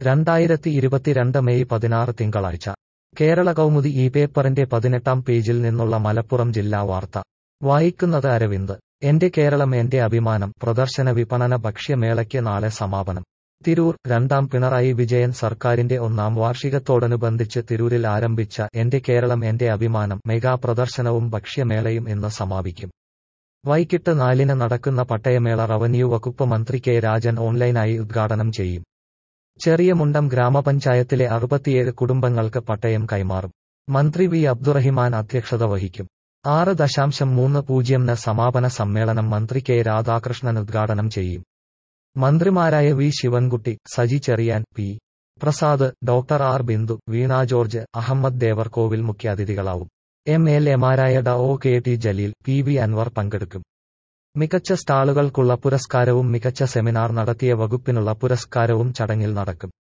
രണ്ടായിരത്തി ഇരുപത്തിരണ്ട് മെയ് പതിനാറ് തിങ്കളാഴ്ച കേരള കൗമുദി ഈ പേപ്പറിന്റെ പതിനെട്ടാം പേജിൽ നിന്നുള്ള മലപ്പുറം ജില്ലാ വാർത്ത വായിക്കുന്നത് അരവിന്ദ് എന്റെ കേരളം എന്റെ അഭിമാനം പ്രദർശന വിപണന ഭക്ഷ്യമേളയ്ക്ക് നാളെ സമാപനം തിരൂർ രണ്ടാം പിണറായി വിജയൻ സർക്കാരിന്റെ ഒന്നാം വാർഷികത്തോടനുബന്ധിച്ച് തിരൂരിൽ ആരംഭിച്ച എന്റെ കേരളം എന്റെ അഭിമാനം മെഗാ പ്രദർശനവും ഭക്ഷ്യമേളയും ഇന്ന് സമാപിക്കും വൈകിട്ട് നാലിന് നടക്കുന്ന പട്ടയമേള റവന്യൂ വകുപ്പ് മന്ത്രി കെ രാജൻ ഓൺലൈനായി ഉദ്ഘാടനം ചെയ്യും ചെറിയ മുണ്ടം ഗ്രാമപഞ്ചായത്തിലെ അറുപത്തിയേഴ് കുടുംബങ്ങൾക്ക് പട്ടയം കൈമാറും മന്ത്രി വി അബ്ദുറഹിമാൻ അധ്യക്ഷത വഹിക്കും ആറ് ദശാംശം മൂന്ന് പൂജ്യംന് സമാപന സമ്മേളനം മന്ത്രി കെ രാധാകൃഷ്ണൻ ഉദ്ഘാടനം ചെയ്യും മന്ത്രിമാരായ V Sivankutty Saji Cheriyan P Prasad doctor R Bindu Veena George Ahammad Devarkovil മുഖ്യാതിഥികളാവും എം എൽ എമാരായ ഡ ഒ K T Jaleel P V Anvar പങ്കെടുക്കും മികച്ച സ്റ്റാളുകൾക്കുള്ള പുരസ്കാരവും മികച്ച സെമിനാർ നടത്തിയ വകുപ്പിനുള്ള പുരസ്കാരവും ചടങ്ങിൽ നടക്കും